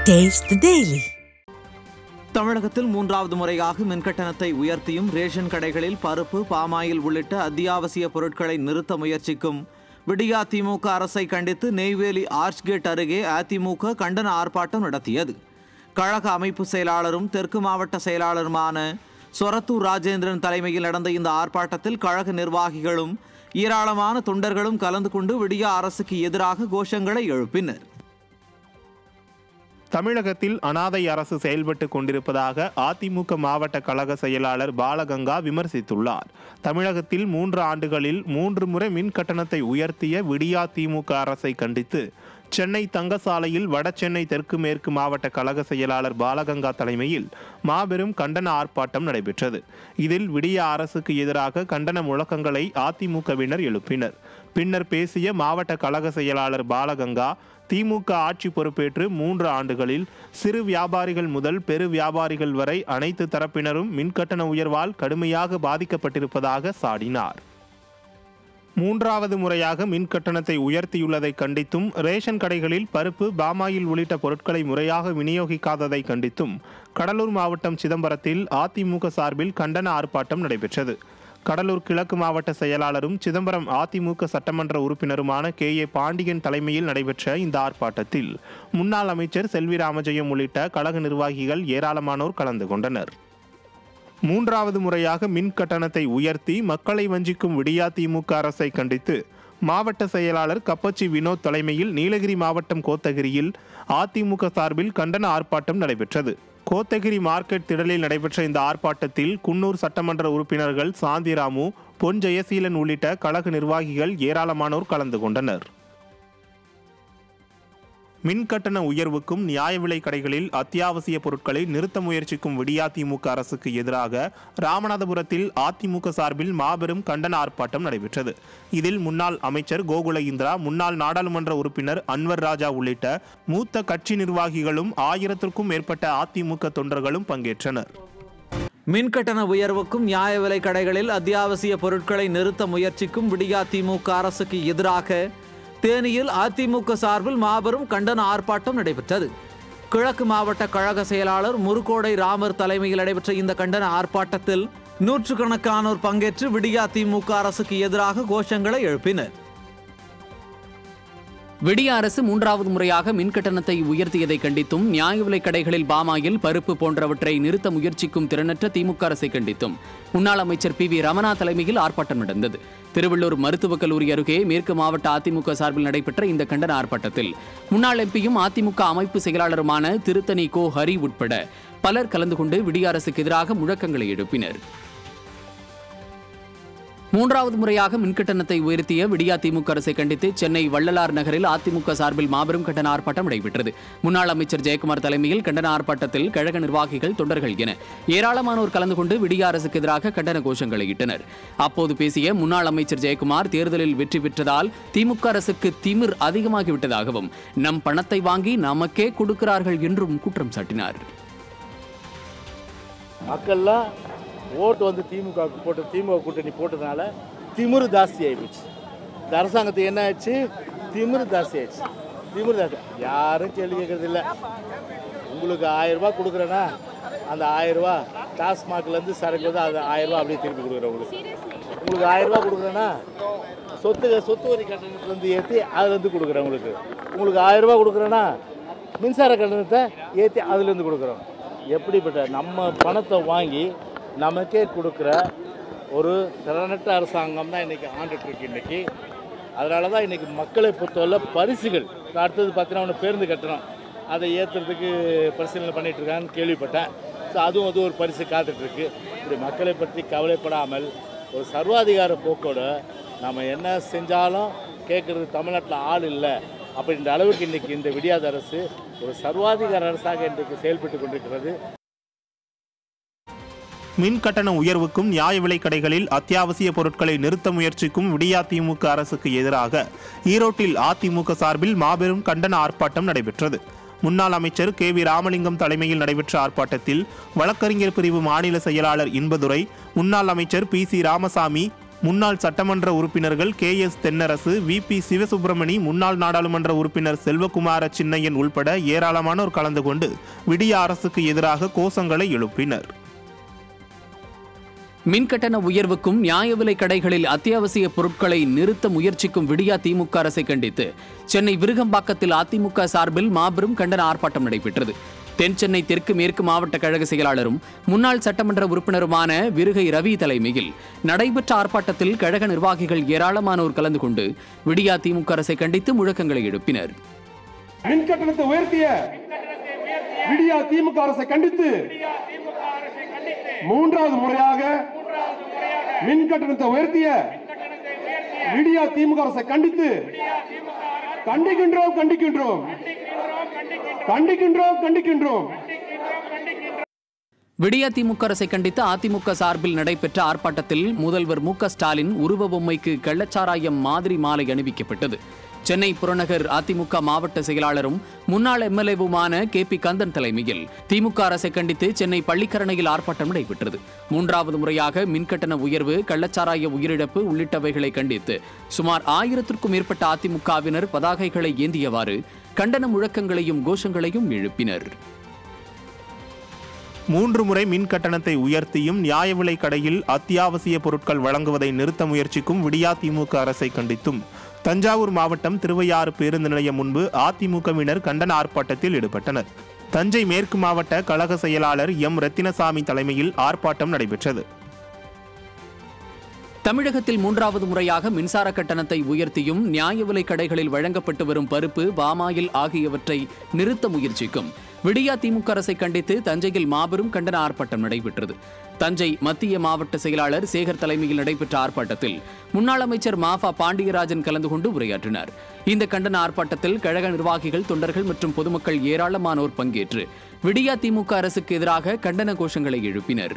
Taste the Daily. தமிழகத்தில் மூன்றாவது முறையாக மின்கட்டணத்தை உயர்த்தியும் ரேஷன் கடைகளில் பருப்பு பாமாயில் உள்ளிட்ட அத்தியாவசிய பொருட்களை நிறுத்த முயற்சிக்கும் விடியா திமுக அரசை கண்டித்து நெய்வேலி ஆர்ச்கேட் அருகே அதிமுக கண்டன ஆர்ப்பாட்டம் நடத்தியது கழக அமைப்பு செயலாளரும் தெற்கு மாவட்ட செயலாளருமான சொரத்தூர் ராஜேந்திரன் தலைமையில் நடந்த இந்த ஆர்ப்பாட்டத்தில் கழக நிர்வாகிகளும் ஏராளமான தொண்டர்களும் கலந்து கொண்டு விடியா அரசுக்கு எதிராக கோஷங்களை எழுப்பினர் தமிழகத்தில் அனாதை அரசு செயல்பட்டு கொண்டிருப்பதாக அதிமுக மாவட்ட கழக செயலாளர் பாலகங்கா விமர்சித்துள்ளார் தமிழகத்தில் மூன்று ஆண்டுகளில் மூன்று முறை மின் கட்டணத்தை உயர்த்திய விடியா திமுக அரசை கண்டித்து சென்னை தங்கசாலையில் வடசென்னை தெற்கு மேற்கு மாவட்ட கழக செயலாளர் பாலகங்கா தலைமையில் மாபெரும் கண்டன ஆர்ப்பாட்டம் நடைபெற்றது இதில் விடிய அரசுக்கு எதிராக கண்டன முழக்கங்களை அதிமுகவினர் எழுப்பினர் பின்னர் பேசிய மாவட்ட கழக செயலாளர் பாலகங்கா திமுக ஆட்சி பொறுப்பேற்று மூன்று ஆண்டுகளில் சிறு வியாபாரிகள் முதல் பெரு வியாபாரிகள் வரை அனைத்து தரப்பினரும் மின்கட்டண உயர்வால் கடுமையாக பாதிக்கப்பட்டிருப்பதாக சாடினார் மூன்றாவது முறையாக மின் கட்டணத்தை உயர்த்தியுள்ளதை கண்டித்தும் ரேஷன் கடைகளில் பருப்பு பாமாயில் உள்ளிட்ட பொருட்களை முறையாக விநியோகிக்காததை கண்டித்தும் கடலூர் மாவட்டம் சிதம்பரத்தில் அதிமுக சார்பில் கண்டன ஆர்ப்பாட்டம் நடைபெற்றது கடலூர் கிழக்கு மாவட்ட செயலாளரும் சிதம்பரம் அதிமுக சட்டமன்ற உறுப்பினருமான கே ஏ பாண்டியன் தலைமையில் நடைபெற்ற இந்த ஆர்ப்பாட்டத்தில் முன்னாள் அமைச்சர் செல்வி ராமஜெயம் உள்ளிட்ட கழக நிர்வாகிகள் ஏராளமானோர் கலந்து கொண்டனர் மூன்றாவது முறையாக மின் கட்டணத்தை உயர்த்தி மக்களை வஞ்சிக்கும் விடியா திமுக அரசை கண்டித்து மாவட்ட செயலாளர் கப்பச்சி வினோத் தலைமையில் நீலகிரி மாவட்டம் கோத்தகிரியில் அதிமுக சார்பில் கண்டன ஆர்ப்பாட்டம் நடைபெற்றது கோத்தகிரி மார்க்கெட் திடலில் நடைபெற்ற இந்த ஆர்ப்பாட்டத்தில் குன்னூர் சட்டமன்ற உறுப்பினர்கள் சாந்திராமு பொன் ஜெயசீலன் உள்ளிட்ட கழக நிர்வாகிகள் ஏராளமானோர் கலந்து கொண்டனர் மின் கட்டண உயர்வுக்கும் நியாய விலை கடைகளில் அத்தியாவசிய பொருட்களை நிறுத்த முயற்சிக்கும் விடியா திமுக அரசுக்கு எதிராக ராமநாதபுரத்தில் அதிமுக சார்பில் மாபெரும் கண்டன ஆர்ப்பாட்டம் நடைபெற்றது இதில் முன்னாள் அமைச்சர் கோகுல இந்திரா முன்னாள் நாடாளுமன்ற உறுப்பினர் அன்வர் ராஜா உள்ளிட்ட மூத்த கட்சி நிர்வாகிகளும் ஆயிரத்திற்கும் மேற்பட்ட அதிமுக தொண்டர்களும் பங்கேற்றனர் மின்கட்டண உயர்வுக்கும் நியாய விலை கடைகளில் அத்தியாவசிய பொருட்களை நிறுத்த முயற்சிக்கும் விடியா திமுக அரசுக்கு எதிராக தேனியில் அதிமுக சார்பில் மாபெரும் கண்டன ஆர்ப்பாட்டம் நடைபெற்றது கிழக்கு மாவட்ட கழக செயலாளர் முருகோடை ராமர் தலைமையில் நடைபெற்ற இந்த கண்டன ஆர்ப்பாட்டத்தில் நூற்றுக்கணக்கானோர் பங்கேற்று விடியா திமுக அரசுக்கு எதிராக கோஷங்களை எழுப்பினர் விடிய அரசு மூன்றாவது முறையாக மின் கட்டணத்தை உயர்த்தியதை கண்டித்தும் நியாய விலைக் கடைகளில் பாமாயில் பருப்பு போன்றவற்றை நிறுத்த முயற்சிக்கும் திறனற்ற திமுக அரசை கண்டித்தும் முன்னாள் அமைச்சர் பி வி ரமணா தலைமையில் ஆர்ப்பாட்டம் நடந்தது திருவள்ளூர் மருத்துவக் கல்லூரி அருகே மேற்கு மாவட்ட அதிமுக சார்பில் நடைபெற்ற இந்த கண்டன ஆர்ப்பாட்டத்தில் முன்னாள் எம்பியும் அதிமுக அமைப்பு செயலாளருமான திருத்தணி கோ ஹரி உட்பட பலர் கலந்து கொண்டு விடிய அரசுக்கு எதிராக முழக்கங்களை எழுப்பினர் மூன்றாவது முறையாக மின்கட்டணத்தை உயர்த்திய விடியா திமுக அரசை கண்டித்து சென்னை வள்ளலார் நகரில் அதிமுக சார்பில் மாபெரும் கண்டன ஆர்ப்பாட்டம் நடைபெற்றது முன்னாள் அமைச்சர் ஜெயக்குமார் தலைமையில் கண்டன ஆர்ப்பாட்டத்தில் கழக நிர்வாகிகள் தொண்டர்கள் என ஏராளமானோர் கலந்து கொண்டு விடியா அரசுக்கு எதிராக கண்டன கோஷங்களை இட்டனர் அப்போது பேசிய முன்னாள் அமைச்சர் ஜெயக்குமார் தேர்தலில் வெற்றி பெற்றதால் திமுக அரசுக்கு திமிர் அதிகமாகிவிட்டதாகவும் நம் பணத்தை வாங்கி நமக்கே கொடுக்கிறார்கள் என்றும் குற்றம் சாட்டினார் மக்கள்லாம் ஓட்டு வந்து திமுக க்கு போட்டு திமுக கூட்டணி போட்டதுனால திமிரு ஜாஸ்தி ஆயிடுச்சு இந்த அரசாங்கத்துக்கு என்ன ஆயிடுச்சு திமிரு ஜாஸ்தி ஆயிடுச்சு திமிரு ஜாஸ்தி யாரும் கேள்வி கேட்கறது இல்லை உங்களுக்கு ஆயிரம் ரூபாய் கொடுக்குறேன்னா அந்த ஆயிரம் ரூபாய் டாஸ்மாக்லேருந்து சரக்கு வந்து அது ஆயிரம் ரூபாய் அப்படியே திருப்பி கொடுக்குறேன் உங்களுக்கு உங்களுக்கு ஆயிரம் ரூபாய் கொடுக்குறேன்னா சொத்து சொத்து வரி கட்டணத்துலேருந்து ஏற்றி அதுலேருந்து கொடுக்குறேன் உங்களுக்கு உங்களுக்கு ஆயிரம் ரூபாய் கொடுக்குறேன்னா மின்சார கட்டணத்தை ஏற்றி அதுலேருந்து கொடுக்குறோம் எப்படிப்பட்ட நம்ம பணத்தை வாங்கி நமக்கே கொடுக்குற ஒரு திறனற்ற அரசாங்கம் தான் இன்றைக்கி ஆண்டுட்டு இருக்கு இன்றைக்கி அதனால தான் இன்றைக்கி மக்களை பொறுத்தவரை பரிசுகள் இப்ப அடுத்தது பார்த்தீங்கன்னா ஒன்று பேருந்து கட்டணம் அதை ஏற்றுறதுக்கு பரிசீலனை பண்ணிட்டு இருக்காங்கன்னு கேள்விப்பட்டேன் ஸோ அதுவும் அது ஒரு பரிசு காத்துட்ருக்கு இப்படி மக்களை பற்றி கவலைப்படாமல் ஒரு சர்வாதிகார போக்கோடு நம்ம என்ன செஞ்சாலும் கேட்குறது தமிழ்நாட்டில் ஆள் இல்லை அப்படின்ற அளவுக்கு இன்றைக்கி இந்த விடியாத அரசு ஒரு சர்வாதிகார அரசாக இன்றைக்கு செயல்பட்டு கொண்டிருக்கிறது மின் கட்டண உயர்வுக்கும் நியாய விலைக் கடைகளில் அத்தியாவசிய பொருட்களை நிறுத்த முயற்சிக்கும் விடியா திமுக அரசுக்கு எதிராக ஈரோட்டில் அதிமுக சார்பில் மாபெரும் கண்டன ஆர்ப்பாட்டம் நடைபெற்றது முன்னாள் அமைச்சர் கே வி ராமலிங்கம் தலைமையில் நடைபெற்ற ஆர்ப்பாட்டத்தில் வழக்கறிஞர் பிரிவு மாநில செயலாளர் இன்பதுரை முன்னாள் அமைச்சர் பி சி ராமசாமி முன்னாள் சட்டமன்ற உறுப்பினர்கள் K S Thennarasu V P Sivasubramani முன்னாள் நாடாளுமன்ற உறுப்பினர் செல்வகுமார சின்னையன் உள்பட ஏராளமானோர் கலந்து கொண்டு விடிய அரசுக்கு எதிராக கோஷங்களை எழுப்பினர் மின்கட்டண உயர்வுக்கும் நியாய விலை கடைகளில் அத்தியாவசிய பொருட்களை நிறுத்த முயற்சிக்கும் விடியா திமுக அரசை கண்டித்து சென்னை விருகம்பாக்கத்தில் அதிமுக சார்பில் மாபெரும் கண்டன ஆர்ப்பாட்டம் நடைபெற்றது தென் சென்னை தெற்கு மேற்கு மாவட்ட கழக செயலாளரும் முன்னாள் சட்டமன்ற உறுப்பினருமான விருகை ரவி தலைமையில் நடைபெற்ற ஆர்ப்பாட்டத்தில் கழக நிர்வாகிகள் ஏராளமானோர் கலந்து கொண்டு விடியா திமுக அரசை கண்டித்து முழக்கங்களை எழுப்பினர் மின் கட்டணத்தை உயர்த்திய விடியா திமுக அரசை கண்டித்து மூன்றாவது முறையாக மின் கட்டணத்தை உயர்த்திய விடியா திமுக அரசை கண்டித்து கண்டிக்கின்றோம் கண்டிக்கின்றோம் கண்டிக்கின்றோம் கண்டிக்கின்றோம் விடியா திமுக அரசை கண்டித்து அதிமுக சார்பில் நடைபெற்ற ஆர்ப்பாட்டத்தில் முதல்வர் மு க ஸ்டாலின் உருவ பொம்மைக்கு கள்ளச்சாராயம் மாதிரி மாலை அணிவிக்கப்பட்டது சென்னை புறநகர் அதிமுக மாவட்ட செயலாளரும் முன்னாள் எம்எல்ஏவுமான கே பி கந்தன் தலைமையில் திமுக அரசை கண்டித்து சென்னை பள்ளிக்கரணையில் ஆர்ப்பாட்டம் நடைபெற்றது மூன்றாவது முறையாக மின்கட்டண உயர்வு கள்ளச்சாராய உயிரிழப்பு உள்ளிட்டவைகளை கண்டித்து சுமார் ஆயிரத்திற்கும் மேற்பட்ட அதிமுகவினர் பதாகைகளை ஏந்தியவாறு கண்டன முழக்கங்களையும் கோஷங்களையும் எழுப்பினர் மூன்று முறை மின் கட்டணத்தை உயர்த்தியும் நியாய விலை கடையில் அத்தியாவசிய பொருட்கள் வழங்குவதை நிறுத்த முயற்சிக்கும் விடியா திமுக அரசை கண்டித்தும் தஞ்சாவூர் மாவட்டம் திருவையாறு பேருந்து நிலையம் முன்பு அதிமுகவினர் கண்டன ஆர்ப்பாட்டத்தில் ஈடுபட்டனர் தஞ்சை மேற்கு மாவட்ட கழக செயலாளர் எம் ரத்தினசாமி தலைமையில் ஆர்ப்பாட்டம் நடைபெற்றது தமிழகத்தில் மூன்றாவது முறையாக மின்சார கட்டணத்தை உயர்த்தியும் நியாய விலை கடைகளில் வழங்கப்பட்டு வரும் பருப்பு பாமாயில் ஆகியவற்றை நிறுத்த முயற்சிக்கும் விடியா திமுக அரசை கண்டித்து தஞ்சையில் மாபெரும் கண்டன ஆர்ப்பாட்டம் நடைபெற்றது தஞ்சை மத்திய மாவட்ட செயலாளர் சேகர் தலைமையில் நடைபெற்ற ஆர்ப்பாட்டத்தில் முன்னாள் அமைச்சர் மாஃபா பாண்டியராஜன் கலந்து கொண்டு உரையாற்றினார் இந்த கண்டன ஆர்ப்பாட்டத்தில் கழக நிர்வாகிகள் தொண்டர்கள் மற்றும் பொதுமக்கள் ஏராளமானோர் பங்கேற்று விடியா திமுக அரசுக்கு எதிராக கண்டன கோஷங்களை எழுப்பினர்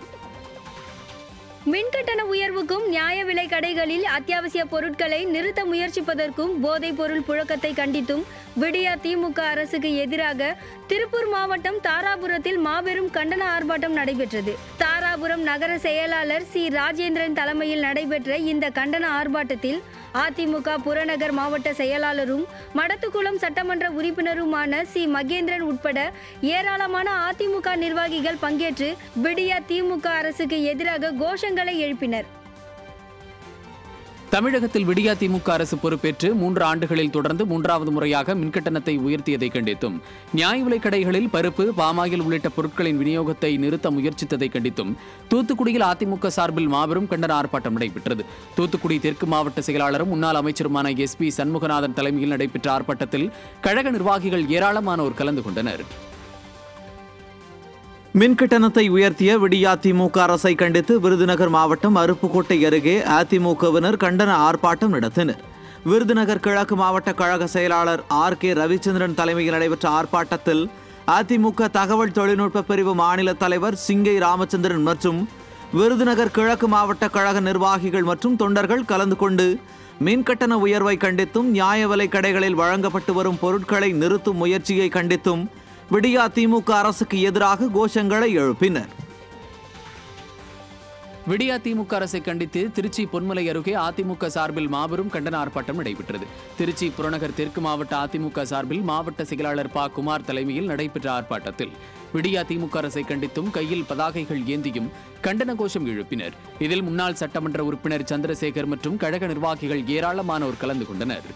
மின்கட்டண உயர்வுக்கும் நியாய விலை கடைகளில் அத்தியாவசிய பொருட்களை நிறுத்த முயற்சிப்பதற்கும் போதைப் பொருள் புழக்கத்தை கண்டித்தும் விடியா திமுக அரசுக்கு எதிராக திருப்பூர் மாவட்டம் தாராபுரத்தில் மாபெரும் கண்டன ஆர்ப்பாட்டம் நடைபெற்றது தாராபுரம் நகர செயலாளர் சி ராஜேந்திரன் தலைமையில் நடைபெற்ற இந்த கண்டன ஆர்ப்பாட்டத்தில் அதிமுக புறநகர் மாவட்ட செயலாளரும் மடத்துக்குளம் சட்டமன்ற உறுப்பினருமான சி மகேந்திரன் உட்பட ஏராளமான அதிமுக நிர்வாகிகள் பங்கேற்று விடியா திமுக அரசுக்கு எதிராக கோஷங்களை எழுப்பினர் தமிழகத்தில் விடியா திமுக அரசு பொறுப்பேற்று மூன்று ஆண்டுகளில் தொடர்ந்து மூன்றாவது முறையாக மின்கட்டணத்தை உயர்த்தியதை கண்டித்தும் நியாய விலைக் கடைகளில் பருப்பு பாமாயில் உள்ளிட்ட பொருட்களின் விநியோகத்தை நிறுத்த முயற்சித்ததை கண்டித்தும் தூத்துக்குடியில் அதிமுக சார்பில் மாபெரும் கண்டன ஆர்ப்பாட்டம் நடைபெற்றது தூத்துக்குடி தெற்கு மாவட்ட செயலாளரும் முன்னாள் அமைச்சருமான எஸ் பி சண்முகநாதன் தலைமையில் நடைபெற்ற ஆர்ப்பாட்டத்தில் கழக நிர்வாகிகள் ஏராளமானோர் கலந்து கொண்டனர் மின் கட்டணத்தை உயர்த்திய விடியா திமுக அரசை கண்டித்து விருதுநகர் மாவட்டம் அருப்புக்கோட்டை அருகே அதிமுகவினர் கண்டன ஆர்ப்பாட்டம் நடத்தினர் விருதுநகர் கிழக்கு மாவட்ட கழக செயலாளர் ஆர் கே ரவிச்சந்திரன் தலைமையில் நடைபெற்ற ஆர்ப்பாட்டத்தில் அதிமுக தகவல் தொழில்நுட்ப பிரிவு மாநில தலைவர் சிங்கை ராமச்சந்திரன் மற்றும் விருதுநகர் கிழக்கு மாவட்ட கழக நிர்வாகிகள் மற்றும் தொண்டர்கள் கலந்து கொண்டு மின் கட்டண உயர்வை கண்டித்தும் நியாய விலை கடைகளில் வழங்கப்பட்டு வரும் பொருட்களை நிறுத்தும் முயற்சியை கண்டித்தும் விடியா திமுக அரசுக்கு எதிராக கோஷங்களை எழுப்பினர் விடியா திமுக அரசை கண்டித்து திருச்சி பொன்மலை அருகே அதிமுக சார்பில் மாபெரும் கண்டன ஆர்ப்பாட்டம் நடைபெற்றது திருச்சி புறநகர் தெற்கு மாவட்ட அதிமுக சார்பில் மாவட்ட செயலாளர் ப குமார் தலைமையில் நடைபெற்ற ஆர்ப்பாட்டத்தில் விடியா திமுக அரசை கண்டித்தும் கையில் பதாகைகள் ஏந்தியும் கண்டன கோஷம் எழுப்பினர் இதில் முன்னாள் சட்டமன்ற உறுப்பினர் சந்திரசேகர் மற்றும் கழக நிர்வாகிகள் ஏராளமானோர் கலந்து கொண்டனர்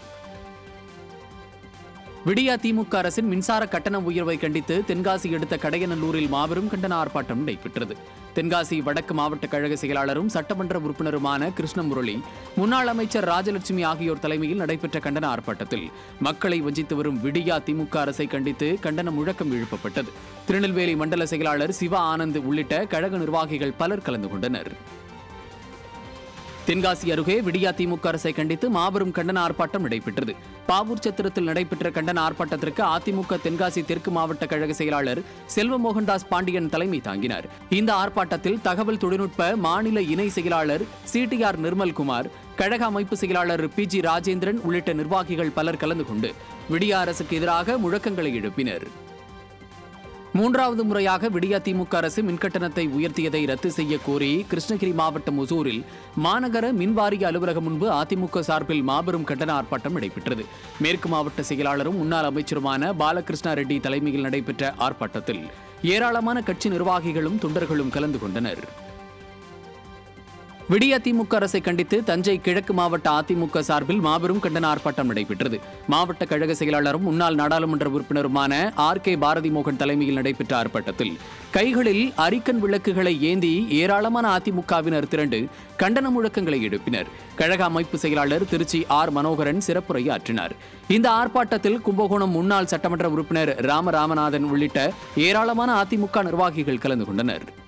விடியா திமுக அரசின் மின்சார கட்டண உயர்வை கண்டித்து தென்காசி அடுத்த கடையநல்லூரில் மாபெரும் கண்டன ஆர்ப்பாட்டம் நடைபெற்றது தென்காசி வடக்கு மாவட்ட கழக செயலாளரும் சட்டமன்ற உறுப்பினருமான கிருஷ்ணமுரளி முன்னாள் அமைச்சர் ராஜலட்சுமி ஆகியோர் தலைமையில் நடைபெற்ற கண்டன ஆர்ப்பாட்டத்தில் மக்களை வஞ்சித்து வரும் விடியா திமுக அரசை கண்டித்து கண்டன முழக்கம் எழுப்பப்பட்டது திருநெல்வேலி மண்டல செயலாளர் சிவா ஆனந்த் உள்ளிட்ட கழக நிர்வாகிகள் பலர் கலந்து கொண்டனர் தென்காசி அருகே விடியா திமுக அரசை கண்டித்து மாபெரும் கண்டன ஆர்ப்பாட்டம் நடைபெற்றது பாவூர் சத்திரத்தில் நடைபெற்ற கண்டன ஆர்ப்பாட்டத்திற்கு அதிமுக தென்காசி தெற்கு மாவட்ட கழக செயலாளர் செல்வ மோகன்தாஸ் பாண்டியன் தலைமை தாங்கினார் இந்த ஆர்ப்பாட்டத்தில் தகவல் தொழில்நுட்ப மாநில இணை செயலாளர் சிடிஆர் நிர்மல்குமார் கழக அமைப்பு செயலாளர் பி ஜி ராஜேந்திரன் உள்ளிட்ட நிர்வாகிகள் பலர் கலந்து கொண்டு விடியா அரசுக்கு எதிராக முழக்கங்களை எழுப்பினர் மூன்றாவது முறையாக விடியா திமுக அரசு மின்கட்டணத்தை உயர்த்தியதை ரத்து செய்ய கோரி கிருஷ்ணகிரி மாவட்டம் ஒசூரில் மாநகர மின்வாரிய அலுவலகம் முன்பு அதிமுக சார்பில் மாபெரும் கண்டன ஆர்ப்பாட்டம் நடைபெற்றது மேற்கு மாவட்ட செயலாளரும் முன்னாள் அமைச்சருமான பாலகிருஷ்ணா ரெட்டி தலைமையில் நடைபெற்ற ஆர்ப்பாட்டத்தில் ஏராளமான கட்சி நிர்வாகிகளும் தொண்டர்களும் கலந்து கொண்டனர் விடிய திமுக அரசை கண்டித்து தஞ்சை கிழக்கு மாவட்ட அதிமுக சார்பில் மாபெரும் கண்டன ஆர்ப்பாட்டம் நடைபெற்றது மாவட்ட கழக செயலாளரும் முன்னாள் நாடாளுமன்ற உறுப்பினருமான ஆர் கே பாரதி மோகன் தலைமையில் நடைபெற்ற ஆர்ப்பாட்டத்தில் கைகளில் அரிக்கன் விளக்குகளை ஏந்தி ஏராளமான அதிமுகவினர் திரண்டு கண்டன முழக்கங்களை எழுப்பினர் கழக அமைப்பு செயலாளர் திருச்சி ஆர் மனோகரன் சிறப்புரையாற்றினார் இந்த ஆர்ப்பாட்டத்தில் கும்பகோணம் முன்னாள் சட்டமன்ற உறுப்பினர் ராமராமநாதன் உள்ளிட்ட ஏராளமான அதிமுக நிர்வாகிகள் கலந்து கொண்டனர்